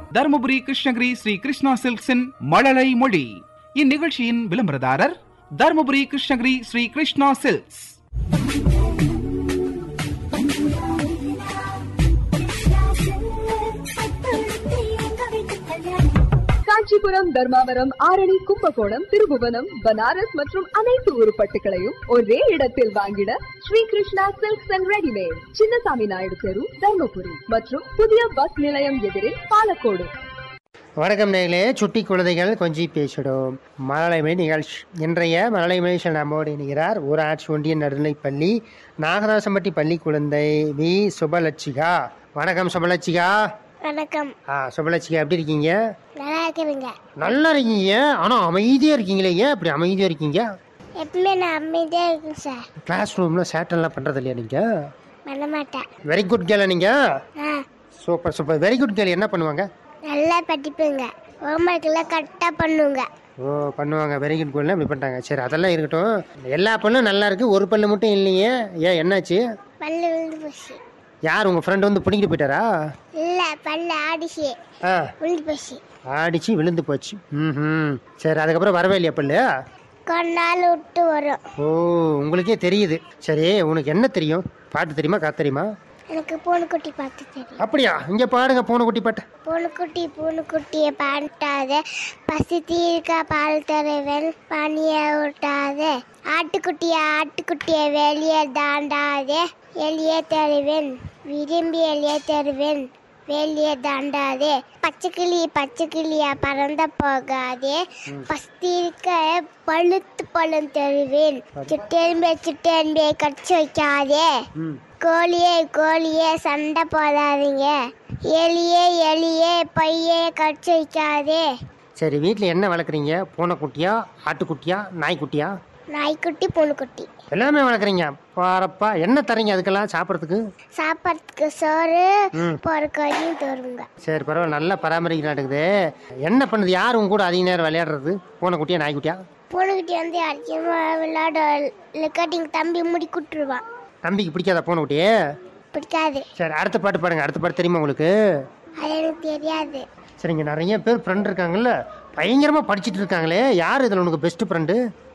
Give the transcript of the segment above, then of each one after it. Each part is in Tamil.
தருமபுரி கிருஷ்ணகிரி ஸ்ரீ கிருஷ்ணா சில்க்ஸின் மழலை மொழி இந்நிகழ்ச்சியின் விளம்பரதாரர் தருமபுரி கிருஷ்ணகிரி ஸ்ரீ கிருஷ்ணா சில்க்ஸ் காஞ்சிபுரம் தர்மாவரம் ஆரணி கும்பகோணம் திருபுவனம் பனாரஸ் மற்றும் அனைத்து உருப்பட்டுகளையும் ஒரே இடத்தில் வாங்கிட Sri Krishna silks and readymade Chinnasamy Naidu தெரு தர்மபுரி மற்றும் புதிய பஸ் நிலையம் எதிரில் பாலக்கோடு வணக்கம் நேர்களே சுட்டி குழந்தைகள் கொஞ்சி பேசிடும் மழலைமை நிகழ்ச்சி இன்றைய மழலைமை நம்மோடு இணைகிறார் ஊராட்சி ஒன்றிய நடுநிலைப்பள்ளி நாகதாசம்பட்டி பள்ளி குழந்தை வி சுபலட்சிகா வணக்கம் சுபலட்சிகா வணக்கம் ஆ சுபலட்சிகா எப்படி இருக்கீங்க நல்லா இருக்கிறீங்க நல்லா இருக்கீங்க ஆனால் அமைதியாக இருக்கீங்களே ஏன் அப்படி அமைதியாக இருக்கீங்க எப்பவுமே நான் அமைதியாக இருக்கேன் சார் கிளாஸ் ரூமில் சேட்டெல்லாம் பண்ணுறது இல்லையா நீங்கள் பண்ண மாட்டேன் வெரி குட் கேர்ளா நீங்கள் ஆ super super very good girl என்ன பண்ணுவாங்க நல்லா படிப்புங்க ஹோம்ஒர்க்கெல்லாம் கரெக்டாக பண்ணுங்க ஓ பண்ணுவாங்க வெரி குட் கோல்னு அப்படி பண்ணிட்டாங்க சரி அதெல்லாம் இருக்கட்டும் எல்லா பல்லும் நல்லா இருக்கு ஒரு பல்லு மட்டும் இல்லையே ஏன் என்னாச்சு பல்லு விழுந்து போச்சு யார் உங்கள் ஃப்ரெண்டு வந்து பிடிக்கிட்டு போயிட்டாரா இல்லை பல்லு ஆடிச்சு ஆ விழுந்து போச்சு ஆடிச்சு விழுந்து போச்சு ம் சரி அதுக்கப்புறம் வரவே இல்லையா பல்லு கொஞ்ச நாள் விட்டு வரும் ஓ உங்களுக்கே தெரியுது சரி உனக்கு என்ன தெரியும் பாட்டு தெரியுமா கா தெரியுமா எனக்கு பூனைக்குட்டி பார்த்து தெரியும் அப்படியா இங்கே பாடுங்க பூனை குட்டி பாட்டு பூனைக்குட்டி பூனைக்குட்டியை பாண்டாத பசி தீர்க்க பால் தருவன் பனியை ஊட்டாதே ஆட்டுக்குட்டியை ஆட்டுக்குட்டியை வெளியே தாண்டாதே எலியே தருவேன் விரும்பி எலியே தருவேன் வெளியே தாண்டாதே பச்சைக்கிளி பச்சைக்கிளியா பறந்த போகாதே பஸ்திருக்க பழுத்து பழம் தருவேன் சிட்டெரும்பே சிட்டெரும்பே கடிச்சு வைக்காதே ம் கோழியே கோழியே சண்டை போடாதீங்க எலியே எலியே பையே கடிச்சு வைக்காதே சரி வீட்டில் என்ன வளர்க்குறீங்க பூனைக்குட்டியா ஆட்டுக்குட்டியா நாய்க்குட்டியா நாய்க்குட்டி பூனைக்குட்டி எல்லாமே வளர்க்குறீங்க பாரப்பா என்ன தரீங்க அதுக்கெல்லாம் சாப்பிட்றதுக்கு சாப்பாட்டுக்கு சோறு ம் பொறுக்கையும் தருங்க சரி பரவாயில்ல நல்லா பராமரிக்க நடக்குது என்ன பண்ணுது யார் உங்க கூட அதிக நேரம் விளையாடுறது பூனைக்குட்டியா நாய்க்குட்டியா பூனைக்குட்டி வந்து அதிகமாக விளையாட கட்டிங் தம்பி முடி குட்டுருவான் தம்பிக்கு பிடிக்காத பூனைக்குட்டியே பிடிக்காது சரி அடுத்த பாட்டு பாடுங்க அடுத்த பாட்டு தெரியுமா உங்களுக்கு அது எனக்கு தெரியாது சரிங்க நிறைய பேர் ஃப்ரெண்ட் இருக்காங்கல்ல பயங்கரமாக படிச்சுட்டு இருக்காங்களே யார் இதில் உனக்கு பெஸ்ட் ஃப்ரெண்டு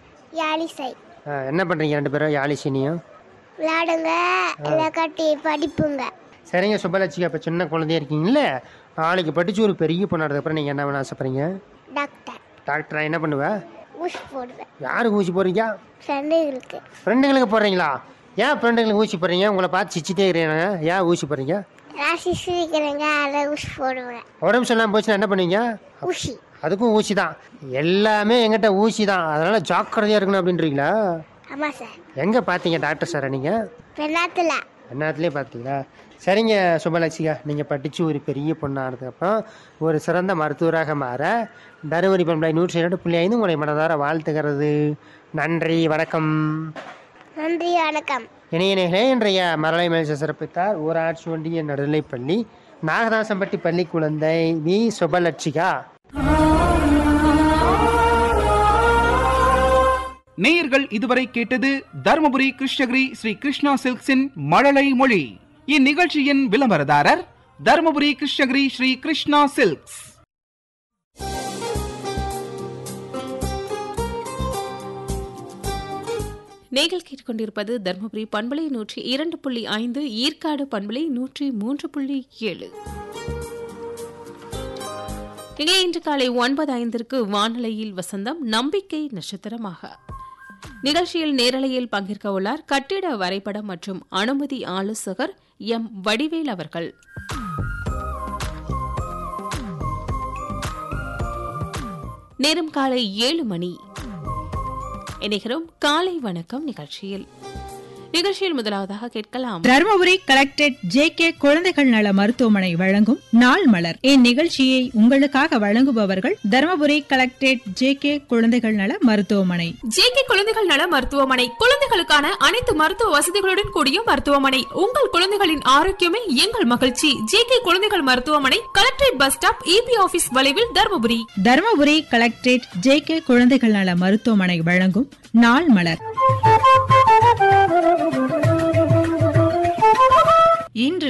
யாழிசை என்ன பண்ணுறீங்க ரெண்டு பேரும் யாழிசினியும் விளையாடுங்க இல்லாட்டி படிப்புங்க சரிங்க சுப்பலட்சிகா இப்போ சின்ன குழந்தையா இருக்கீங்களே நாளைக்கு படித்து ஒரு பெரிய பொண்ணாடுறதுக்கப்புறம் நீங்கள் என்ன வேணும் ஆசைப்படுறீங்க டாக்டர் டாக்டரா என்ன பண்ணுவேன் ஊசி போடுவேன் யாருக்கு ஊசி போடுறீங்க ஃப்ரெண்டுகளுக்கு ஃப்ரெண்டுங்களுக்கு போடுறீங்களா ஏன் ஃப்ரெண்டுங்களுக்கு ஊசி போடுறீங்க உங்களை பார்த்து சிச்சிட்டே இருக்கிறேன் ஏன் ஊசி போடுறீங்க நான் சிசிக்கிறேங்க அதில் ஊசி போடுவேன் உடம்பு சொல்லாமல் போச்சுன்னா என்ன பண்ணுவீங்க ஊசி அதுக்கும் ஊசி தான் எல்லாமே எங்கிட்ட ஊசி தான் அதனால ஜாக்கிரதையாக இருக்கணும் அப்படின்றீங்களா ஆமாம் சார் எங்கே பார்த்தீங்க டாக்டர் சாரை நீங்கள் பெண்ணாத்தில் என்னத்துலேயே பார்த்தீங்களா சரிங்க சுபலட்சிகா நீங்கள் படித்து ஒரு பெரிய பொண்ணானதுக்கப்புறம் ஒரு சிறந்த மருத்துவராக மாற தருமபுரி பண்பலை நூற்றி இரண்டு புள்ளி ஐந்து உங்களை மனதார வாழ்த்துகிறது நன்றி வணக்கம் நன்றி வணக்கம் இணையர்களே இன்றைய மரலை மேல் சிறப்பித்தார் ஊராட்சி ஒன்றிய நடுநிலைப்பள்ளி நாகதாசம்பட்டி பள்ளி குழந்தை வி சுபலட்சிகா நேயர்கள் இதுவரை கேட்டது தருமபுரி கிருஷ்ணகிரி ஸ்ரீ கிருஷ்ணா சில்க்ஸின் மழலை மொழி இந்நிகழ்ச்சியின் விளம்பரதாரர் தருமபுரி கிருஷ்ணகிரி ஸ்ரீ கிருஷ்ணா சில்க்ஸ் நீங்கள் கேட்டுக்கொண்டிருப்பது தர்மபுரி பண்பலை நூற்றி இரண்டு புள்ளி ஐந்து ஈர்க்காடு பண்பலை நூற்றி மூன்று புள்ளி ஏழு இங்கே இன்று காலை ஒன்பது ஐந்திற்கு வானொலியில் வசந்தம் நம்பிக்கை நட்சத்திரமாக நிகழ்ச்சியில் நேரலையில் பங்கேற்க உள்ளார் கட்டிட வரைபடம் மற்றும் அனுமதி ஆலோசகர் எம் வடிவேல் அவர்கள் நேரம் காலை ஏழு மணி இணைகிறோம் காலை வணக்கம் நிகழ்ச்சியில் நிகழ்ச்சியில் முதலாவதாக கேட்கலாம் தருமபுரி கலெக்டரேட் ஜே கே குழந்தைகள் நல மருத்துவமனை வழங்கும் நாள் மலர் இந்நிகழ்ச்சியை உங்களுக்காக வழங்குபவர்கள் தருமபுரி கலெக்டரேட் ஜே கே குழந்தைகள் நல மருத்துவமனை ஜேகே குழந்தைகள் நல மருத்துவமனை குழந்தைகளுக்கான அனைத்து மருத்துவ வசதிகளுடன் கூடிய மருத்துவமனை உங்கள் குழந்தைகளின் ஆரோக்கியமே எங்கள் மகிழ்ச்சி ஜேகே குழந்தைகள் மருத்துவமனை collectorate bus stop EB office வளைவில் Dharmapuri Dharmapuri collectorate J K குழந்தைகள் நல மருத்துவமனை வழங்கும் நாள் மலர் இன்று